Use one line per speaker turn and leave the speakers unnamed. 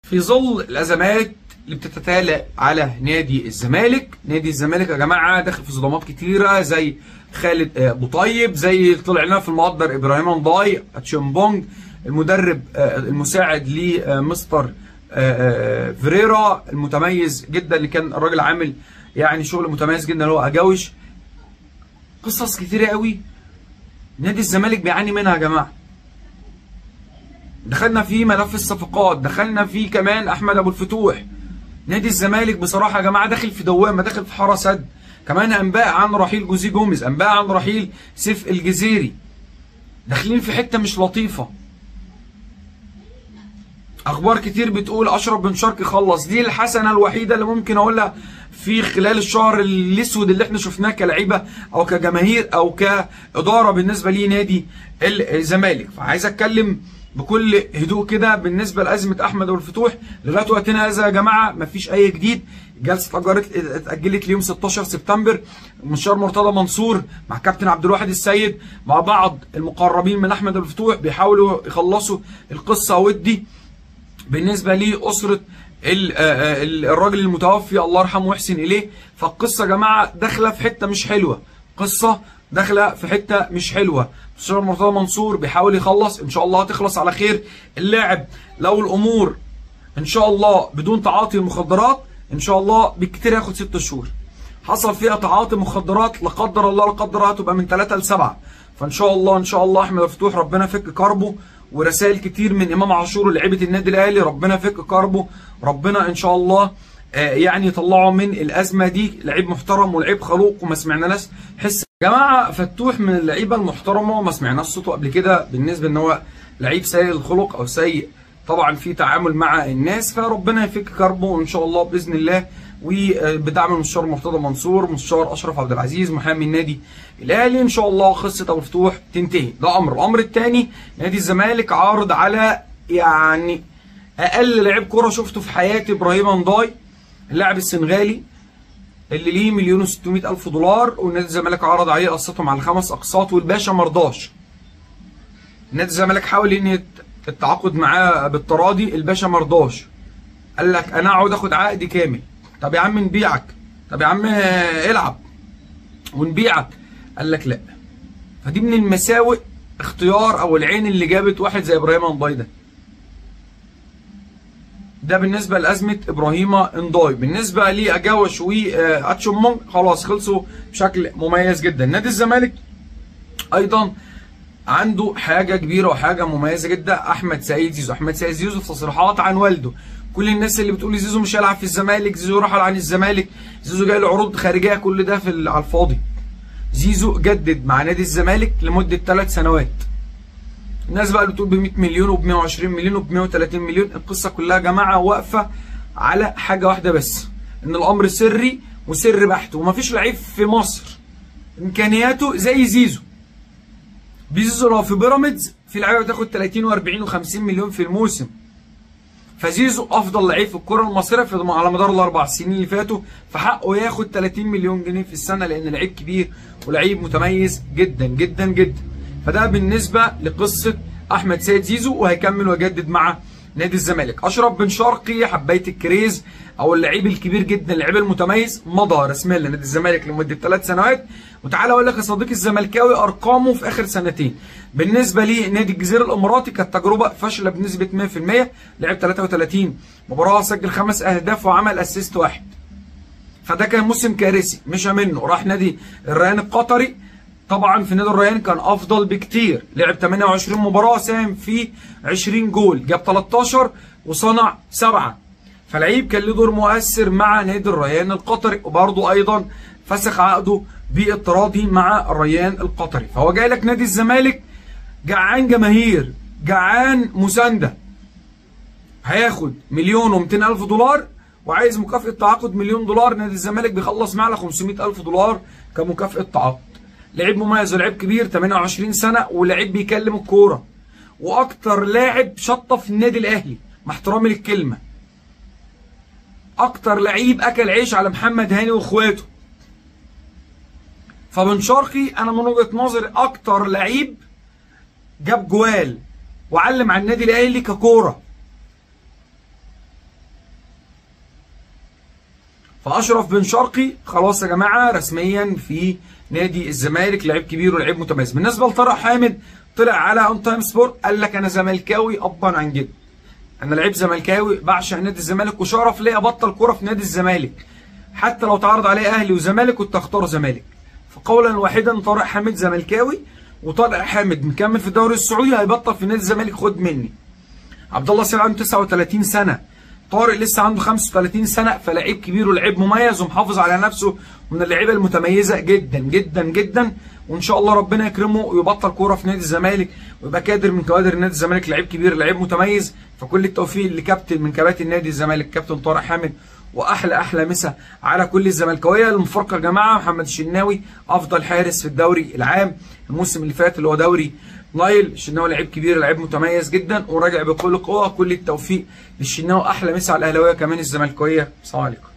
في ظل الازمات اللي بتتتالى على نادي الزمالك نادي الزمالك يا جماعه داخل في صدمات كتيره زي خالد آه، ابو طيب زي اللي طلع لنا في المقدر ابراهيم انضاي اتشمبونج المدرب آه، المساعد لمستر آه، آه، فيريرا المتميز جدا اللي كان الراجل عامل يعني شغل متميز جدا اللي هو اجاوش قصص كتيره قوي نادي الزمالك بيعاني منها يا جماعه دخلنا في ملف الصفقات دخلنا في كمان احمد ابو الفتوح نادي الزمالك بصراحه يا جماعه داخل في دوامه داخل في حاره سد كمان انباء عن رحيل جوزي جوميز انباء عن رحيل سيف الجزيري داخلين في حته مش لطيفه اخبار كتير بتقول اشرف بن شرقي خلص دي الحسنه الوحيده اللي ممكن اقولها في خلال الشهر الاسود اللي احنا شفناه كلعيبه او كجماهير او كاداره بالنسبه لنادي الزمالك فعايز اتكلم بكل هدوء كده بالنسبه لازمه احمد ابو الفتوح لغايه وقتنا هذا يا جماعه مفيش اي جديد الجلسه اتأجرت اتاجلت ليوم 16 سبتمبر المستشار مرتضى منصور مع كابتن عبد الواحد السيد مع بعض المقربين من احمد ابو الفتوح بيحاولوا يخلصوا القصه ودي بالنسبه لاسره ال- آه، ال- الراجل المتوفي الله يرحمه ويحسن اليه فالقصه يا جماعه داخله في حته مش حلوه قصه داخله في حته مش حلوه مستشار مرتضى منصور بيحاول يخلص ان شاء الله هتخلص على خير اللاعب لو الامور ان شاء الله بدون تعاطي المخدرات ان شاء الله بالكتير ياخد ست شهور حصل فيها تعاطي مخدرات لا قدر الله لا قدر الله هتبقى من 3 ل 7 فان شاء الله ان شاء الله احمد مفتوح ربنا يفك كربه ورسائل كتير من امام عاشور ولاعيبه النادي الاهلي ربنا يفك كربه ربنا ان شاء الله آه، يعني يطلعه من الازمه دي لعيب محترم ولعيب خلوق وما سمعناش حس يا جماعه فتوح من اللعيبه المحترمه وما سمعناش صوته قبل كده بالنسبه ان هو لعيب سيء الخلق او سيء طبعا في تعامل مع الناس فربنا يفك كربه ان شاء الله باذن الله وبدعم المستشار مرتضى منصور مستشار اشرف عبد العزيز محامي النادي الاهلي ان شاء الله قصه ابو الفتوح تنتهي ده امر الامر الثاني نادي الزمالك عارض على يعني اقل لعيب كره شفته في حياتي ابراهيم انضاي اللاعب السنغالي اللي ليه مليون و600 الف دولار ونادي الزمالك عرض عليه قسطهم على خمس اقساط والباشا مرضاش نادي الزمالك حاول ان يت- التعاقد معاه بالتراضي الباشا مرضاش قال لك انا اقعد اخد عقد كامل طب يا عم نبيعك طب يا عم آه، العب ونبيعك قال لك لا فدي من المساوئ اختيار او العين اللي جابت واحد زي ابراهيم انضاي ده ده بالنسبه لازمه ابراهيم انداي بالنسبه لاجاوش واتشومونج خلاص خلصوا بشكل مميز جدا نادي الزمالك ايضا عنده حاجه كبيره وحاجه مميزه جدا احمد سعيد زيزو احمد سعيد زيزو في تصريحات عن والده كل الناس اللي بتقول زيزو مش هيلعب في الزمالك زيزو رحل عن الزمالك زيزو جاي له عروض خارجيه كل ده في ال- على الفاضي زيزو جدد مع نادي الزمالك لمده ثلاث سنوات الناس بقى اللي بتقول ب 100 مليون وب 120 مليون وب 130 مليون القصه كلها يا جماعه واقفه على حاجه واحده بس ان الامر سري وسر بحت ومفيش لعيب في مصر امكانياته زي زيزو بيزيزو لو في بيراميدز في لعيبه بتاخد 30 و40 و50 مليون في الموسم فزيزو افضل لعيب في الكره المصريه في على مدار الاربع سنين اللي فاتوا فحقه ياخد 30 مليون جنيه في السنه لان لعيب كبير ولعيب متميز جدا جدا جدا فده بالنسبه لقصه احمد سيد زيزو وهيكمل ويجدد مع نادي الزمالك اشرف بن شرقي حبايه الكريز او اللعيب الكبير جدا اللعيب المتميز مضى رسميا لنادي الزمالك لمده ثلاث سنوات وتعالى اقول لك يا صديقي الزملكاوي ارقامه في اخر سنتين بالنسبه لنادي الجزيره الاماراتي كانت تجربه فاشله بنسبه 100% لعب 33 مباراه سجل خمس اهداف وعمل اسيست واحد فده كان موسم كارثي مشى منه راح نادي الريان القطري طبعا في نادي الريان كان افضل بكتير لعب 28 مباراه ساهم في 20 جول جاب 13 وصنع سبعه فلعيب كان له دور مؤثر مع نادي الريان القطري وبرضه ايضا فسخ عقده بالتراضي مع الريان القطري فهو جاي لك نادي الزمالك جعان جماهير جعان مسانده هياخد مليون و200 الف دولار وعايز مكافاه تعاقد مليون دولار نادي الزمالك بيخلص معاه على 500 الف دولار كمكافاه تعاقد لعيب مميز ولعيب كبير 28 سنه ولعيب بيكلم الكوره واكتر لاعب شطه في النادي الاهلي مع احترامي للكلمه اكتر لعيب اكل عيش على محمد هاني واخواته فبن شرقي انا من وجهه نظري اكتر لعيب جاب جوال وعلم على النادي الاهلي ككوره فاشرف بن شرقي خلاص يا جماعه رسميا في نادي الزمالك لعيب كبير ولعيب متميز بالنسبه لطارق حامد طلع على اون تايم سبورت قال لك انا زملكاوي ابا عن جد انا لعيب زملكاوي بعشق نادي الزمالك وشرف ليا ابطل كوره في نادي الزمالك حتى لو تعرض عليه اهلي وزمالك كنت اختار زمالك فقولا واحدا طارق حامد زملكاوي وطارق حامد مكمل في الدوري السعودي هيبطل في نادي الزمالك خد مني عبد الله سعيد عنده 39 سنه طارق لسه عنده 35 سنه فلعيب كبير ولعيب مميز ومحافظ على نفسه ومن اللعيبه المتميزه جدا جدا جدا وان شاء الله ربنا يكرمه ويبطل كوره في نادي الزمالك ويبقى كادر من كوادر نادي الزمالك لعيب كبير لعيب متميز فكل التوفيق لكابتن من كباتن نادي الزمالك كابتن طارق حامد واحلى احلى مسا على كل الزملكاويه المفارقه يا جماعه محمد الشناوي افضل حارس في الدوري العام الموسم اللي فات اللي هو دوري نايل الشناوي لعيب كبير لعيب متميز جدا وراجع بكل قوه كل التوفيق للشناوي احلى مسا على الاهلاويه كمان الزملكاويه السلام عليكم